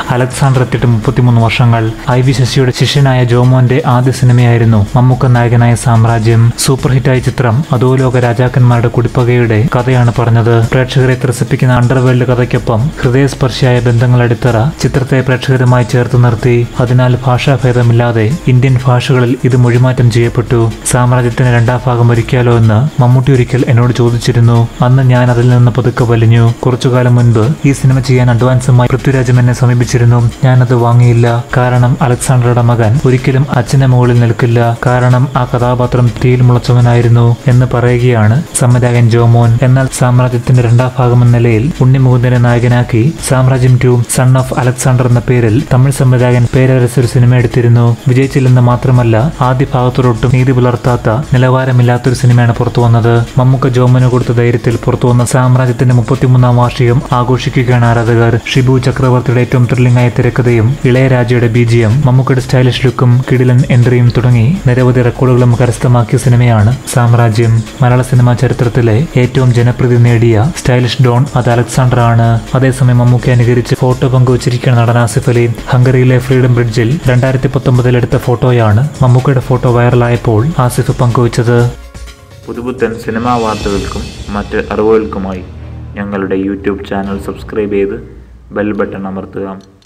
Alexander എത്തിയിട്ട് മുപ്പത്തിമൂന്ന് വർഷങ്ങൾ ഐ വി ശശിയുടെ ശിഷ്യനായ ജോമോന്റെ ആദ്യ സിനിമയായിരുന്നു മമ്മൂക്ക നായകനായ സാമ്രാജ്യം സൂപ്പർ ഹിറ്റായ ചിത്രം അധോലോക രാജാക്കന്മാരുടെ കുടിപ്പകയുടെ കഥയാണ് പറഞ്ഞത് പ്രേക്ഷകരെ ത്രസിപ്പിക്കുന്ന അണ്ടർവേൾഡ് കഥയ്ക്കൊപ്പം ഹൃദയസ്പർശിയായ ബന്ധങ്ങൾ അടിത്തറ ചിത്രത്തെ പ്രേക്ഷകരുമായി ചേർത്ത് നിർത്തി അതിനാൽ ഭാഷാഭേദമില്ലാതെ ഇന്ത്യൻ ഭാഷകളിൽ ഇത് മൊഴിമാറ്റം ചെയ്യപ്പെട്ടു സാമ്രാജ്യത്തിന് രണ്ടാം ഭാഗം ഒരുക്കിയാലോ എന്ന് മമ്മൂട്ടി ഒരിക്കൽ എന്നോട് ചോദിച്ചിരുന്നു അന്ന് ഞാൻ അതിൽ നിന്ന് പതുക്കെ വലിഞ്ഞു കുറച്ചുകാലം മുൻപ് ഈ സിനിമ ചെയ്യാൻ അഡ്വാൻസുമായി പൃഥ്വിരാജും എന്നെ സമീപിച്ചിരുന്നു ഞാനത് വാങ്ങിയില്ല കാരണം അലക്സാണ്ടറുടെ മകൻ ഒരിക്കലും അച്ഛന്റെ മുകളിൽ നിൽക്കില്ല കാരണം ആ കഥാപാത്രം തീയിൽ മുളച്ചവനായിരുന്നു എന്ന് പറയുകയാണ് സംവിധായകൻ ജോമോൻ എന്നാൽ സാമ്രാജ്യത്തിന്റെ രണ്ടാം ഭാഗം എന്ന നിലയിൽ ഉണ്ണിമുകുന്ദനെ നായകനാക്കി സാമ്രാജ്യം ടു സൺ ഓഫ് അലക്സാണ്ടർ എന്ന പേരിൽ തമിഴ് സംവിധായകൻ പേരരസ് ഒരു സിനിമ എടുത്തിരുന്നു വിജയിച്ചില്ലെന്ന് മാത്രമല്ല ആദ്യ ഭാഗത്തോടൊട്ടും നീതി പുലർത്താത്ത നിലവാരമില്ലാത്തൊരു സിനിമയാണ് പുറത്തു വന്നത് മമ്മൂക്ക ജോമന് കൊടുത്ത ധൈര്യത്തിൽ പുറത്തു വന്ന സാമ്രാജ്യത്തിന്റെ മുപ്പത്തിമൂന്നാം വാർഷികം ആഘോഷിക്കുകയാണ് ആരാധകർ ഷിബു ചക്രവർത്തിയുടെ ഏറ്റവും ത്രില്ലിംഗ് ആയ തിരക്കഥയും ഇളയരാജയുടെ ബീജിയം മമ്മൂക്കയുടെ സ്റ്റൈലിഷ് ലുക്കും കിടിലൻ എൻട്രിയും തുടങ്ങി നിരവധി റെക്കോർഡുകളും കരസ്ഥമാക്കിയ സിനിമയാണ് സാമ്രാജ്യം മലയാള സിനിമാ ചരിത്രത്തിലെ ഏറ്റവും ജനപ്രീതി നേടിയ സ്റ്റൈലിഷ് ഡോൺ അത് അലക്സാണ്ടർ ആണ് അതേസമയം മമ്മൂക്കെ അനുകരിച്ച് ഫോട്ടോ പങ്കുവച്ചിരിക്കുന്ന നടൻ ആസിഫ് അലി ഹംഗറിയിലെ ഫ്രീഡം ബ്രിഡ്ജിൽ രണ്ടായിരത്തി പത്തൊമ്പതിൽ എടുത്ത ഫോട്ടോയാണ് മമ്മൂക്കയുടെ ഫോട്ടോ വൈറലായപ്പോൾ ആസിഫ് പങ്കുവച്ചത് പുതുപുത്തൻ സിനിമാ വാർത്തകൾക്കും മറ്റ് അറിവുകൾക്കുമായി ഞങ്ങളുടെ യൂട്യൂബ് ചാനൽ സബ്സ്ക്രൈബ് ചെയ്ത് ബെൽ ബട്ടൺ അമർത്തുക